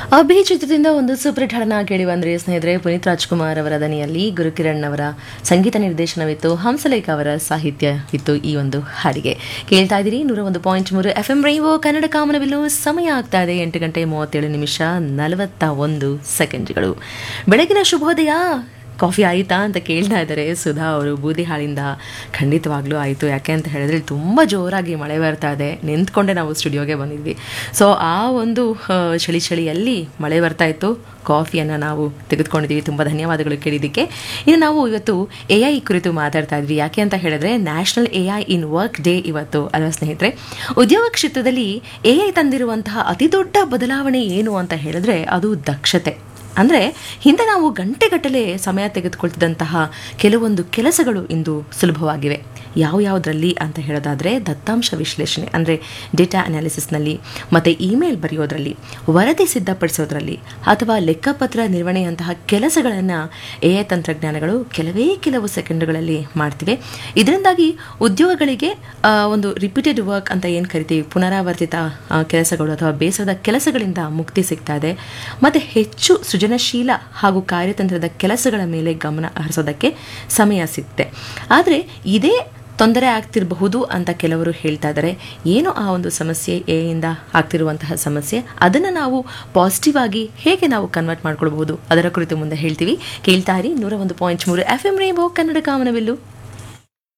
ಅಭಿಚಿತ್ರದಿಂದ ಒಂದು super hit ಹಾಡನ್ನ ಕೇಳಿ ಬಂದ್ರಿ ಸ್ನೇಹಿತರೆ ಪುನೀತ್ ರಾಜ್ಕುಮಾರ್ ಅವರ ದನಿಯಲ್ಲಿ ಗುರುಕಿರಣ್ ಅವರ ಸಂಗೀತ ನಿರ್ದೇಶನವಿತ್ತು ಹಂಸಲೇಖ ಅವರ ಸಾಹಿತ್ಯ ಇತ್ತು ಈ ಒಂದು ಹಾಡಿಗೆ ಕೇಳ್ತಾ ಇದ್ದೀರಿ ನೂರ ಒಂದು ಪಾಯಿಂಟ್ ಮೂರು ಎಫ್ ಎಂ ರೈವೋ ಕನ್ನಡ ಕಾಮನಬಿಲ್ಲು ಸಮಯ ಆಗ್ತಾ ಇದೆ ಎಂಟು ಗಂಟೆ ಮೂವತ್ತೇಳು ನಿಮಿಷ ನಲವತ್ತ ಒಂದು ಸೆಕೆಂಡ್ಗಳು ಬೆಳಗಿನ ಶುಭೋದಯ ಕಾಫಿ ಆಯಿತಾ ಅಂತ ಕೇಳ್ತಾ ಇದ್ದಾರೆ ಸುಧಾ ಅವರು ಬೂದಿ ಹಾಳಿಂದ ಖಂಡಿತವಾಗ್ಲೂ ಆಯಿತು ಯಾಕೆ ಅಂತ ಹೇಳಿದ್ರೆ ಇಲ್ಲಿ ತುಂಬ ಜೋರಾಗಿ ಮಳೆ ಬರ್ತಾ ಇದೆ ನಿಂತ್ಕೊಂಡೆ ನಾವು ಸ್ಟುಡಿಯೋಗೆ ಬಂದಿದ್ವಿ ಸೊ ಆ ಒಂದು ಆ, ಚಳಿ ಚಳಿಯಲ್ಲಿ ಮಳೆ ಬರ್ತಾ ಇತ್ತು ಕಾಫಿಯನ್ನು ನಾವು ತೆಗೆದುಕೊಂಡಿದ್ದೀವಿ ತುಂಬ ಧನ್ಯವಾದಗಳು ಕೇಳಿದ್ದಕ್ಕೆ ಇನ್ನು ನಾವು ಇವತ್ತು ಎ ಐ ಕುರಿತು ಮಾತಾಡ್ತಾ ಇದ್ವಿ ಯಾಕೆ ಅಂತ ಹೇಳಿದ್ರೆ national A I in work day ಇವತ್ತು ಅಲ್ವಾ ಸ್ನೇಹಿತರೆ ಉದ್ಯೋಗ ಕ್ಷೇತ್ರದಲ್ಲಿ ಎ ಐ ತಂದಿರುವಂತಹ ಅತಿ ದೊಡ್ಡ ಬದಲಾವಣೆ ಏನು ಅಂತ ಹೇಳಿದ್ರೆ ಅದು ದಕ್ಷತೆ ಅಂದರೆ ಹಿಂದೆ ನಾವು ಗಂಟೆಗಟ್ಟಲೆ ಸಮಯ ತೆಗೆದುಕೊಳ್ತಿದ್ದಂತಹ ಕೆಲವೊಂದು ಕೆಲಸಗಳು ಇಂದು ಸುಲಭವಾಗಿವೆ ಯಾವ ಯಾವುದರಲ್ಲಿ ಅಂತ ಹೇಳೋದಾದರೆ ದತ್ತಾಂಶ ವಿಶ್ಲೇಷಣೆ ಅಂದರೆ ಡೇಟಾ ಅನಾಲಿಸಿಸ್ನಲ್ಲಿ ಮತ್ತು ಇಮೇಲ್ ಬರೆಯೋದ್ರಲ್ಲಿ ವರದಿ ಸಿದ್ಧಪಡಿಸೋದ್ರಲ್ಲಿ ಅಥವಾ ಲೆಕ್ಕಪತ್ರ ನಿರ್ವಹಣೆಯಂತಹ ಕೆಲಸಗಳನ್ನು ಎ ಐ ತಂತ್ರಜ್ಞಾನಗಳು ಕೆಲವೇ ಕೆಲವು ಸೆಕೆಂಡ್ಗಳಲ್ಲಿ ಮಾಡ್ತಿವೆ ಇದರಿಂದಾಗಿ ಉದ್ಯೋಗಗಳಿಗೆ ಆ, ಒಂದು ರಿಪೀಟೆಡ್ ವರ್ಕ್ ಅಂತ ಏನು ಕರಿತೀವಿ ಪುನರಾವರ್ತಿತ ಆ, ಕೆಲಸಗಳು ಅಥವಾ ಬೇಸರದ ಕೆಲಸಗಳಿಂದ ಮುಕ್ತಿ ಸಿಗ್ತಾ ಇದೆ ಮತ್ತು ಹೆಚ್ಚು ಸೃಜನಶೀಲ ಹಾಗೂ ಕಾರ್ಯತಂತ್ರದ ಕೆಲಸಗಳ ಮೇಲೆ ಗಮನ ಹರಿಸೋದಕ್ಕೆ ಸಮಯ ಸಿಗುತ್ತೆ ಆದರೆ ಇದೇ ತೊಂದರೆ ಆಗ್ತಿರಬಹುದು ಅಂತ ಕೆಲವರು ಹೇಳ್ತಾ ಇದ್ದಾರೆ ಏನು ಆ ಒಂದು ಸಮಸ್ಯೆ ಎಯಿಂದ ಆಗ್ತಿರುವಂತಹ ಸಮಸ್ಯೆ ಅದನ್ನು ನಾವು ಪಾಸಿಟಿವ್ ಆಗಿ ಹೇಗೆ ನಾವು ಕನ್ವರ್ಟ್ ಮಾಡ್ಕೊಳ್ಬಹುದು ಅದರ ಕುರಿತು ಮುಂದೆ ಹೇಳ್ತೀವಿ ಕೇಳ್ತಾ ಇರಿ ನೂರ ಒಂದು ಪಾಯಿಂಟ್ ಮೂರು ಎಫ್ ಎಂ ರೇಬೋ ಕನ್ನಡ ಕಾಮನವಿಲ್ಲು